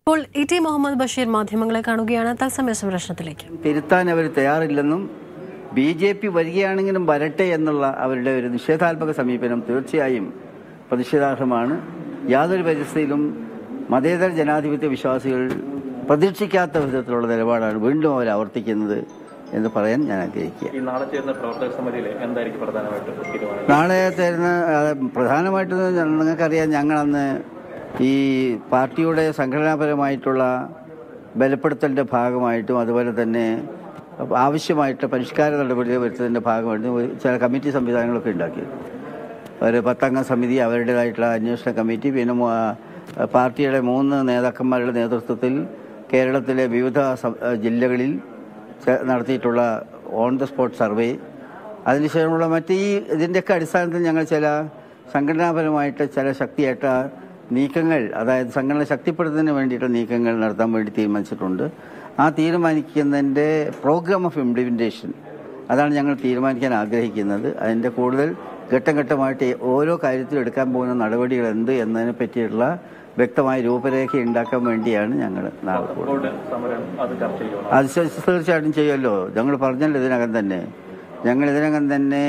ഇപ്പോൾ E T Muhammad Basheer മാധ്യമങ്ങളെ കാണുകയാണ് തത്സമയ സംരക്ഷണത്തിലേക്ക് തിരുത്താൻ അവർ തയ്യാറില്ലെന്നും ബി ജെ പി വരികയാണെങ്കിലും വരട്ടെ എന്നുള്ള അവരുടെ ഒരു നിഷേധാത്മക സമീപനം തീർച്ചയായും പ്രതിഷേധാർഹമാണ് യാതൊരു പരിസ്ഥിതിയിലും മതേതര ജനാധിപത്യ വിശ്വാസികൾ പ്രതീക്ഷിക്കാത്ത വിധത്തിലുള്ള നിലപാടാണ് വീണ്ടും അവർ ആവർത്തിക്കുന്നത് എന്ന് പറയാൻ ഞാൻ ആഗ്രഹിക്കുക ഈ നാളെ ചേരുന്ന പ്രവർത്തക സമിതിയിൽ എന്തായിരിക്കും പ്രധാനമായിട്ട് തീരുമാനം നാളെ തരുന്ന ആ, പ്രധാനമായിട്ടും ഞ- നിങ്ങൾക്കറിയാം ഞങ്ങളന്ന് ഈ പാർട്ടിയുടെ സംഘടനാപരമായിട്ടുള്ള ബലപ്പെടുത്തലിൻ്റെ ഭാഗമായിട്ടും അതുപോലെ തന്നെ ആവശ്യമായിട്ട് പരിഷ്കാര നടപടികൾ വരുത്തുന്നതിൻ്റെ ഭാഗമായിട്ടും ഒരു ചില കമ്മിറ്റി സംവിധാനങ്ങളൊക്കെ ഉണ്ടാക്കി ഒരു പത്തംഗ സമിതി അവരുടേതായിട്ടുള്ള അന്വേഷണ കമ്മിറ്റി പിന്നെ മൂ- ആ, പാർട്ടിയുടെ മൂന്ന് നേതാക്കന്മാരുടെ നേതൃത്വത്തിൽ കേരളത്തിലെ വിവിധ സം- ആ, ജില്ലകളിൽ ചെ- നടത്തിയിട്ടുള്ള ഓൺ ദ സ്പോട്ട് സർവേ അതിനുശേഷമുള്ള മറ്റ് ഈ ഇതിൻ്റെയൊക്കെ അടിസ്ഥാനത്തിൽ ഞങ്ങൾ ചില സംഘടനാപരമായിട്ട് ചില ശക്തിയായിട്ട നീക്കങ്ങൾ അതായത് സംഘടന ശക്തിപ്പെടുത്തുന്നതിന് വേണ്ടിയിട്ട് നീക്കങ്ങൾ നടത്താൻ വേണ്ടി തീരുമാനിച്ചിട്ടുണ്ട് ആ തീരുമാനിക്കുന്നതിൻ്റെ പ്രോഗ്രാം ഓഫ് ഇംപ്ലിമെൻറ്റേഷൻ അതാണ് ഞങ്ങൾ തീരുമാനിക്കാൻ ആഗ്രഹിക്കുന്നത് അതിൻ്റെ കൂടുതൽ ഘട്ടം ഘട്ടമായിട്ട് ഓരോ കാര്യത്തിലും എടുക്കാൻ പോകുന്ന നടപടികൾ എന്ത് എന്നതിനെ പറ്റിയുള്ള വ്യക്തമായ രൂപരേഖ ഉണ്ടാക്കാൻ വേണ്ടിയാണ് ഞങ്ങൾ നാളെ പോകുന്നത് ബോർഡ് സമരം അത് ചർച്ച ചെയ്യണം അത് ശ- തീർച്ചയായിട്ടും ചെയ്യുമല്ലോ ഞങ്ങൾ പറഞ്ഞല്ലോ ഇതിനകം തന്നെ ഞങ്ങൾ ഇതിനകം തന്നെ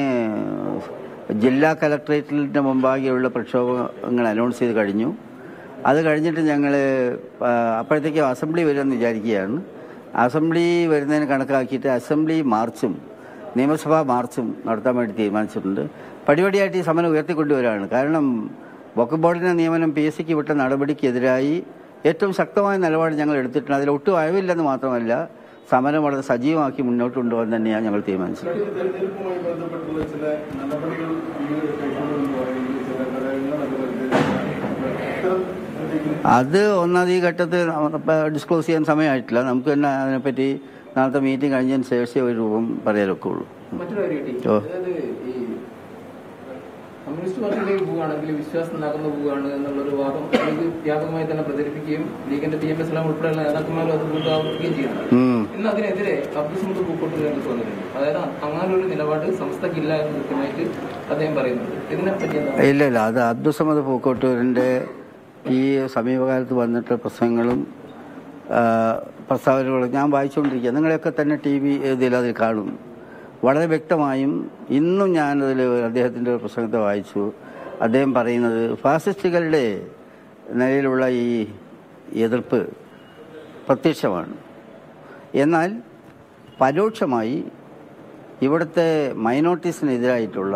ജില്ലാ കലക്ട്രേറ്റിൻ്റെ മുമ്പാകെയുള്ള പ്രക്ഷോഭങ്ങൾ അനൗൺസ് ചെയ്ത് കഴിഞ്ഞു അത് കഴിഞ്ഞിട്ട് ഞങ്ങൾ അപ്പോഴത്തേക്കും അസംബ്ലി വരുമെന്ന് വിചാരിക്കുകയാണ് അസംബ്ലി വരുന്നതിന് കണക്കാക്കിയിട്ട് അസംബ്ലി മാർച്ചും നിയമസഭാ മാർച്ചും നടത്താൻ വേണ്ടി തീരുമാനിച്ചിട്ടുണ്ട് പടിപടിയായിട്ട് ഈ സമരം ഉയർത്തിക്കൊണ്ടുവരികയാണ് കാരണം വഖഫ് ബോർഡിന്റെ നിയമനം പി എസ് സിക്ക് വിട്ട നടപടിക്കെതിരായി ഏറ്റവും ശക്തമായ നിലപാട് ഞങ്ങൾ എടുത്തിട്ടുണ്ട് അതിൽ ഒട്ടും അയവില്ലെന്ന് മാത്രമല്ല സമരം വളരെ സജീവമാക്കി മുന്നോട്ട് കൊണ്ടുപോകാൻ തന്നെയാണ് ഞങ്ങൾ തീരുമാനിച്ചത് തെരഞ്ഞെടുപ്പുമായി ബന്ധപ്പെട്ടുള്ള ചില നടപടികൾ ഈ കൈക്കൊള്ളുമെന്ന് പറയുന്നത് ചില ഘടകങ്ങൾ അതുപോലെ ഇത്തരം എന്തെങ്കിലും അത് ഒന്നാമത് ഈ ഘട്ടത്തിൽ ഡിസ്ക്ലോസ് ചെയ്യാൻ സമയമായിട്ടില്ല നമുക്ക് തന്നെ അതിനെപ്പറ്റി നാളത്തെ മീറ്റിംഗ് കഴിഞ്ഞതിന് ശേഷം ഒരു രൂപം പറയാനൊക്കെ ഉള്ളൂ മറ്റൊരു കാര്യം കിട്ടി ഓ. അതായത് ഈ കമ്മ്യൂണിസ്റ്റ് പാർട്ടിയിലേക്ക് പോവുകയാണെങ്കിൽ വിശ്വാസം നകന്നു പോവുകയാണ് എന്നുള്ളൊരു വാദം ഇത് വ്യാപകമായി തന്നെ പ്രചരിപ്പിക്കുകയും ലീഗിന്റെ പി എം എസ്ലാം ഉൾപ്പെടെയുള്ള നേതാക്കന്മാരും അത് വീണ്ടും ആവർത്തിക്കുകയും ചെയ്യുന്നുണ്ട് ഉം. ഇന്ന് അതിനെതിരെ അബ്ദുൾ സമദ് പൂക്കോട്ട് രംഗത്ത് വന്നിട്ടുണ്ട് അതായത് അങ്ങനൊരു നിലപാട് സംസ്ഥക്കില്ല എന്ന് കൃത്യമായിട്ട് അദ്ദേഹം പറയുന്നുണ്ട് ഇതിനെപ്പറ്റി എന്താ ഇല്ല ഇല്ല അത് അബ്ദുസമദ് പൂക്കോട്ടൂരിൻ്റെ ഈ സമീപകാലത്ത് വന്നിട്ടുള്ള പ്രസംഗങ്ങളും ആ, പ്രസ്താവനകളും ഞാൻ വായിച്ചുകൊണ്ടിരിക്കുക നിങ്ങളെയൊക്കെ തന്നെ ടി വി ഇതിൽ അതിൽ കാണും വളരെ വ്യക്തമായും ഇന്നും ഞാനതിൽ അദ്ദേഹത്തിൻ്റെ ഒരു പ്രസംഗത്തെ വായിച്ചു അദ്ദേഹം പറയുന്നത് ഫാസിസ്റ്റുകളുടെ നിലയിലുള്ള ഈ എതിർപ്പ് പ്രത്യക്ഷമാണ് എന്നാൽ പരോക്ഷമായി ഇവിടുത്തെ മൈനോറിറ്റീസിനെതിരായിട്ടുള്ള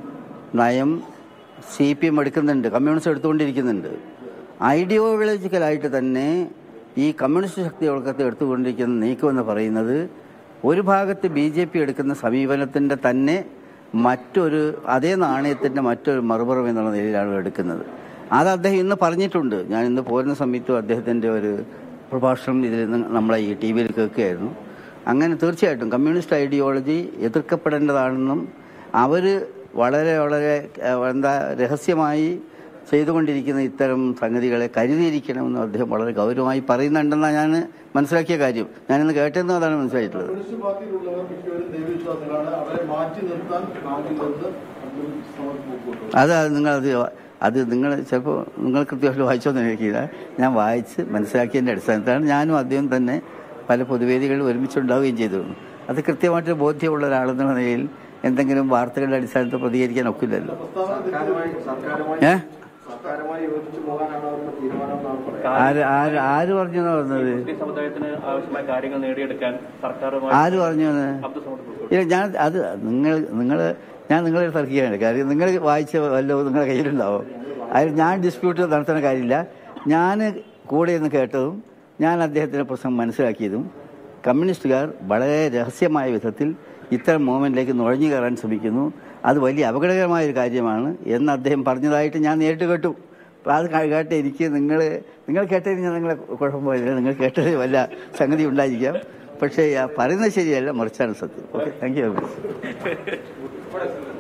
നയം സി പി എം എടുക്കുന്നുണ്ട് കമ്മ്യൂണിസ്റ്റ് എടുത്തുകൊണ്ടിരിക്കുന്നുണ്ട് ഐഡിയോളജിക്കലായിട്ട് തന്നെ ഈ കമ്മ്യൂണിസ്റ്റ് ശക്തികൾക്കകത്ത് എടുത്തുകൊണ്ടിരിക്കുന്ന നീക്കമെന്ന് പറയുന്നത് ഒരു ഭാഗത്ത് ബി ജെ പി എടുക്കുന്ന സമീപനത്തിൻ്റെ തന്നെ മറ്റൊരു അതേ നാണയത്തിൻ്റെ മറ്റൊരു മറുപുറം എന്നുള്ള നിലയിലാണ് എടുക്കുന്നത് അത് അദ്ദേഹം ഇന്ന് പറഞ്ഞിട്ടുണ്ട് ഞാൻ ഇന്ന് പോരുന്ന സമയത്തും അദ്ദേഹത്തിൻ്റെ ഒരു പ്രഭാഷണം ഇതിൽ നിന്ന് നമ്മളെ ഈ ടി വിയിൽ കേൾക്കുകയായിരുന്നു അങ്ങനെ തീർച്ചയായിട്ടും കമ്മ്യൂണിസ്റ്റ് ഐഡിയോളജി എതിർക്കപ്പെടേണ്ടതാണെന്നും അവർ വളരെ വളരെ ഏഹ്, എന്താ രഹസ്യമായി ചെയ്തുകൊണ്ടിരിക്കുന്ന ഇത്തരം സംഗതികളെ കരുതിയിരിക്കണമെന്ന് അദ്ദേഹം വളരെ ഗൗരവമായി പറയുന്നുണ്ടെന്നാണ് ഞാൻ മനസ്സിലാക്കിയ കാര്യം ഞാനിന്ന് കേട്ടെന്നും അതാണ് മനസ്സിലായിട്ടുള്ളത് കമ്മ്യൂണിസ്റ്റ് പാർട്ടിയിലുള്ളവർ മിക്കവരും ദൈവവിശ്വാസികളാണ് അവരെ മാറ്റി നിർത്താൻ ആകില്ലെന്ന് അബ്ദുൽ സമദ് പൂക്കോട്ടൂർ അത് അത് നിങ്ങളത് അത് നിങ്ങൾ ചിലപ്പോൾ നിങ്ങൾ കൃത്യമായിട്ട് വായിച്ചോന്ന് എനിക്കില്ല ഞാൻ വായിച്ച് മനസ്സിലാക്കിയതിൻ്റെ അടിസ്ഥാനത്തിലാണ് ഞാനും അദ്ദേഹം തന്നെ പല പൊതുവേദികളിൽ ഒരുമിച്ചുണ്ടാവുകയും ചെയ്തിരുന്നു അത് കൃത്യമായിട്ട് ബോധ്യമുള്ള ഒരാളെന്നുള്ള നിലയിൽ എന്തെങ്കിലും വാർത്തകളുടെ അടിസ്ഥാനത്തിൽ പ്രതികരിക്കാൻ ഒക്കില്ലല്ലോ ഏ സർക്കാരുമായി യോജിച്ചു പോകാനാണ് അവരുടെ തീരുമാനം എന്നാണ് പറയുന്നത് ആര് ആര് ആര് പറഞ്ഞു എന്നാ പറഞ്ഞത് മുസ്ലിം സമുദായത്തിന് ആവശ്യമായ കാര്യങ്ങൾ നേടിയെടുക്കാൻ സർക്കാരുമായി ആര് പറഞ്ഞു എന്ന് അബ്ദുൾ സമദ് പൂക്കോട്ട് ഇല്ല ഞാൻ അത് നിങ്ങൾ നിങ്ങൾ ഞാൻ നിങ്ങളെ തർക്കിക്കുകയാണ് കാര്യം നിങ്ങൾ വായിച്ച വല്ലതും നിങ്ങളുടെ കയ്യിലുണ്ടാവും അതിൽ ഞാൻ ഡിസ്പ്യൂട്ട് നടത്തുന്ന കാര്യമില്ല ഞാൻ കൂടെ നിന്ന് കേട്ടതും ഞാൻ അദ്ദേഹത്തിൻ്റെ പ്രശ്നം മനസ്സിലാക്കിയതും കമ്മ്യൂണിസ്റ്റുകാർ വളരെ രഹസ്യമായ വിധത്തിൽ ഇത്തരം മൂവ്മെൻറ്റിലേക്ക് നുഴഞ്ഞു കയറാൻ ശ്രമിക്കുന്നു അത് വലിയ അപകടകരമായ ഒരു കാര്യമാണ് എന്ന് അദ്ദേഹം പറഞ്ഞതായിട്ട് ഞാൻ നേരിട്ട് കേട്ടു അപ്പോൾ അത് ക- കേട്ട് എനിക്ക് നിങ്ങൾ നിങ്ങൾ കേട്ടതിന് ഞാൻ നിങ്ങളെ കുഴപ്പമില്ല നിങ്ങൾ കേട്ടതിൽ വല്ല സംഗതി ഉണ്ടായിരിക്കാം പക്ഷേ ആ പറയുന്നത് ശരിയല്ല മറിച്ചാണ് സത്യം okay thank you very much